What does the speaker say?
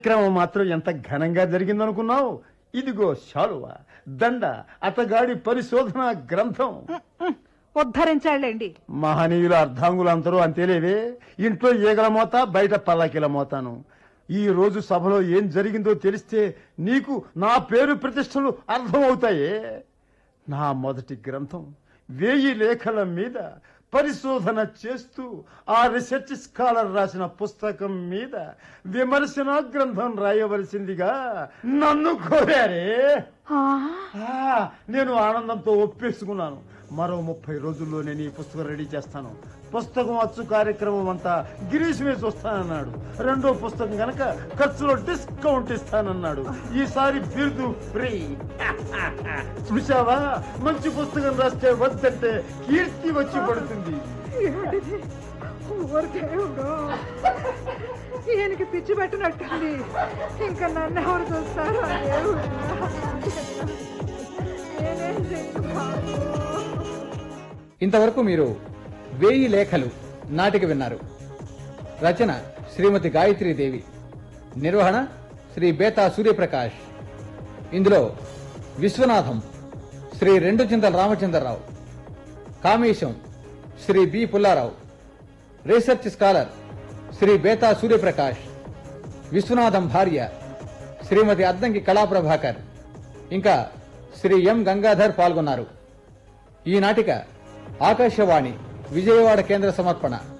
క్రమం మాత్రం ఎంత ఘనంగా జరిగిందనుకున్నావు ఇదిగో శాలువ దండ అతగాడి పరిశోధన గ్రంథం ఉమ్, ఉద్ధరించాళ్ళండి మహనీయుల అర్ధాంగులందరూ అంతేలేవే ఇంట్లో ఈగల మోత బయట పల్లకిల మోతాను ఈ రోజు సభలో ఏం జరిగిందో తెలిస్తే నీకు నా పేరు ప్రతిష్టలు అర్థమవుతాయే నా మొదటి గ్రంథం వేయి లేఖల మీద పరిశోధన చేస్తూ ఆ రీసెర్చ్ స్కాలర్ రాసిన పుస్తకం మీద విమర్శన గ్రంథం రాయవలసిందిగా నన్ను కోరారే ఆ, ఆ, నేను ఆనందంతో ఒప్పేసుకున్నాను మరో ముప్పై రోజుల్లో నేను ఈ పుస్తకం రెడీ చేస్తాను పుస్తకం అచ్చు కార్యక్రమం అంతా గిరీష్ మీద చూస్తానన్నాడు రెండో పుస్తకం గనక ఖర్చులో డిస్కౌంట్ ఇస్తానన్నాడు ఈసారి బిరుదు ఫ్రీ చూసావా మంచి పుస్తకం రాస్తే వద్దంటే కీర్తి వచ్చి పడుతుంది ఏంటిది? ఓరి దేవుడు ఈయనకి పిచ్చి పెట్టినట్టుంది ఇంకా నన్ను ఎవరు చూస్తారు ఆ దేవుడు నేనేం చేయను బాబు. ఇంతవరకు మీరు వేయి లేఖలు నాటిక విన్నారు రచన శ్రీమతి గాయత్రీ దేవి నిర్వహణ శ్రీ బేతా సూర్యప్రకాష్ ఇందులో Viswanatham Shri Rendu Chintala Ramachandra Rao Kamesam Shri B Pulla Rao research scholar Shri Betha Surya Prakash Viswanatham భార్య శ్రీమతి అద్దంకి కళాప్రభాకర్ ఇంకా శ్రీ ఎం గంగాధర్ పాల్గొన్నారు ఈ నాటిక ఆకాశవాణి విజయవాడ కేంద్ర సమర్పణ